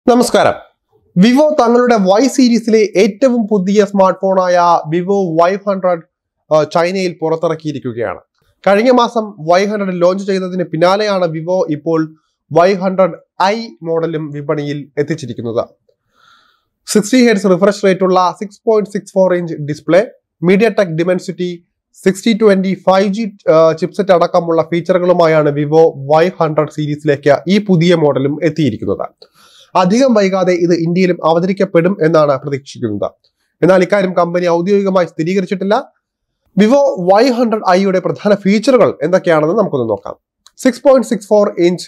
നമസ്കാരം വിവോ തങ്ങളുടെ വൈ സീരീസിലെ ഏറ്റവും പുതിയ സ്മാർട്ട് ഫോണായ വിവോ വൈ ഹൺഡ്രഡ് ചൈനയിൽ പുറത്തിറക്കിയിരിക്കുകയാണ് കഴിഞ്ഞ മാസം വൈ ഹൺഡ്രഡ് ലോഞ്ച് ചെയ്തതിന് പിന്നാലെയാണ് വിവോ ഇപ്പോൾ വൈ ഹൺഡ്രഡ് ഐ മോഡലും വിപണിയിൽ എത്തിച്ചിരിക്കുന്നത് സിക്സ്റ്റി ഹെഡ്സ് റിഫ്രഷ് റേറ്റ് ഉള്ള six point six four inch display MediaTek Dimensity sixty twenty five G chipset അടക്കമുള്ള ഫീച്ചറുകളുമായാണ് വിവോ വൈ ഹൺഡ്രഡ് സീരീസിലേക്ക് ഈ പുതിയ മോഡലും എത്തിയിരിക്കുന്നത് അധികം വൈകാതെ ഇത് ഇന്ത്യയിലും അവതരിക്കപ്പെടും എന്നാണ് പ്രതീക്ഷിക്കുന്നത് എന്നാൽ ഇക്കാര്യം കമ്പനി ഔദ്യോഗികമായി സ്ഥിരീകരിച്ചിട്ടില്ല വിവോ വൈ ഹൺഡ്രഡ് ഐയുടെ പ്രധാന ഫീച്ചറുകൾ എന്തൊക്കെയാണെന്ന് നമുക്കൊന്ന് നോക്കാം six point six four inch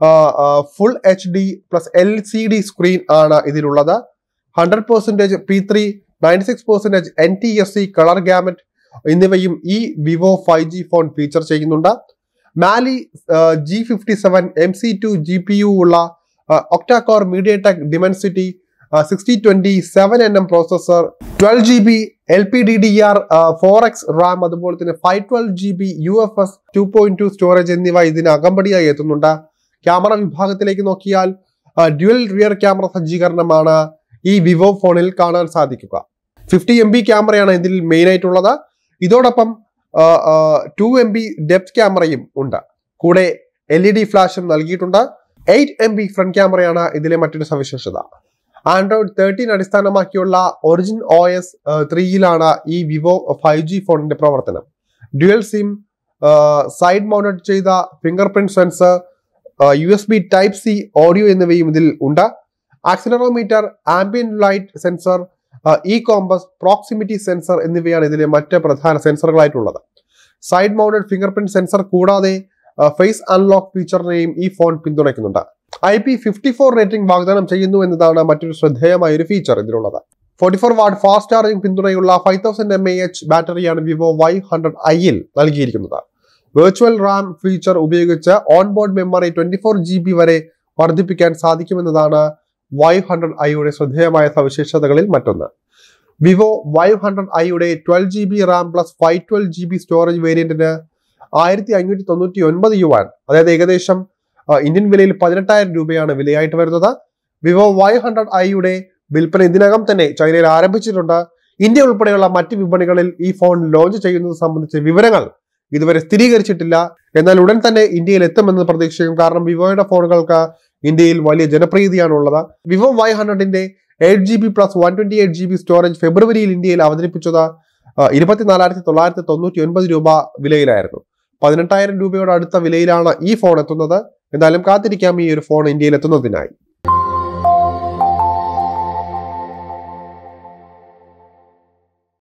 full H D plus L C D screen ആണ് ഇതിലുള്ളത് hundred percentage P three ninety six percentage N T S C colour gamut എന്നിവയും ഈ Vivo five G phone feature ചെയ്യുന്നുണ്ട് Mali G fifty seven M C two G P U ഉള്ള octa core MediaTek Dimensity sixty twenty seven N M processor twelve G B L P D D R four X RAM അതുപോലെ തന്നെ five twelve G B U F S two point two storage എന്നിവ ഇതിന് അകമ്പടിയായി എത്തുന്നുണ്ട് camera വിഭാഗത്തിലേക്ക് നോക്കിയാൽ dual rear camera സജ്ജീകരണമാണ് ഈ Vivo ഫോണിൽ കാണാൻ സാധിക്കുക ഫിഫ്റ്റി എം ബി ക്യാമറയാണ് ഇതിൽ മെയിൻ ആയിട്ടുള്ളത് ഇതോടൊപ്പം ടു എം ബി ഡെപ്ത് ക്യാമറയും ഉണ്ട് കൂടെ എൽ ഇ ഡി ഫ്ലാഷും നൽകിയിട്ടുണ്ട് എയ്റ്റ് എം ബി ഫ്രണ്ട് ക്യാമറയാണ് ഇതിലെ മറ്റൊരു സവിശേഷത ആൻഡ്രോയിഡ് തേർട്ടീൻ അടിസ്ഥാനമാക്കിയുള്ള ഒറിജിൻ ഒ എസ് ത്രീയിലാണ് ഈ വിവോ ഫൈവ് ജി ഫോണിന്റെ പ്രവർത്തനം ഡ്യുവൽ സിം സൈഡ് മൗണ്ടഡ് ചെയ്ത finger print sensor U S B type C audio എന്നിവയും ഇതിൽ ഉണ്ട് accelerometer ambient light sensor E compass proximity sensor എന്നിവയാണ് ഇതിലെ മറ്റ് പ്രധാന സെൻസറുകളായിട്ടുള്ളത് side mounted finger print sensor കൂടാതെ ഫേസ് അൺലോക്ക് ഫീച്ചറിനെയും ഈ ഫോൺ പിന്തുണയ്ക്കുന്നുണ്ട് I P fifty four rating വാഗ്ദാനം ചെയ്യുന്നു എന്നതാണ് മറ്റൊരു ശ്രദ്ധേയമായ ഒരു ഫീച്ചർ ഇതിലുള്ളത് forty four watt fast charging പിന്തുണയുള്ള five thousand M A H ബാറ്ററിയാണ് വിവോ വൈ ഹൺഡ്രഡ് ഐയിൽ നൽകിയിരിക്കുന്നത് വെർച്വൽ റാം ഫീച്ചർ ഉപയോഗിച്ച് on board memory twenty four G B വരെ വർദ്ധിപ്പിക്കാൻ സാധിക്കുമെന്നതാണ് വൈ ഹൺഡ്രഡ് ഐയുടെ ശ്രദ്ധേയമായ സവിശേഷതകളിൽ മറ്റൊന്ന് വിവോ വൈ ഹൺഡ്രഡ് ഐയുടെ twelve G B RAM plus five twelve G B storage വേരിയന്റിന് ആയിരത്തി അഞ്ഞൂറ്റി തൊണ്ണൂറ്റി ഒൻപത് യുവാൻ അതായത് ഏകദേശം ഇന്ത്യൻ വിലയിൽ പതിനെട്ടായിരം രൂപയാണ് വിലയായിട്ട് വരുന്നത് വിവോ വൈ ഹൺഡ്രഡ് ഐയുടെ വിൽപ്പന ഇതിനകം തന്നെ ചൈനയിൽ ആരംഭിച്ചിട്ടുണ്ട് ഇന്ത്യ ഉൾപ്പെടെയുള്ള മറ്റ് വിപണികളിൽ ഈ ഫോൺ ലോഞ്ച് ചെയ്യുന്നത് സംബന്ധിച്ച വിവരങ്ങൾ ഇതുവരെ സ്ഥിരീകരിച്ചിട്ടില്ല എന്നാൽ ഉടൻ തന്നെ ഇന്ത്യയിൽ എത്തുമെന്ന് പ്രതീക്ഷിക്കും കാരണം വിവോയുടെ ഫോണുകൾക്ക് ഇന്ത്യയിൽ വലിയ ജനപ്രീതിയാണുള്ളത് വിവോ വൈ ഹൺഡ്രഡിന്റെ eight G B plus one twenty eight G B storage ഫെബ്രുവരിയിൽ ഇന്ത്യയിൽ അവതരിപ്പിച്ചത് ഇരുപത്തിനാലായിരത്തി തൊള്ളായിരത്തി തൊണ്ണൂറ്റി ഒൻപത് രൂപ വിലയിലായിരുന്നു പതിനെട്ടായിരം രൂപയോട് അടുത്ത വിലയിലാണ് ഈ ഫോൺ എത്തുന്നത് എന്തായാലും കാത്തിരിക്കാം ഈ ഒരു ഫോൺ ഇന്ത്യയിൽ എത്തുന്നതിനായി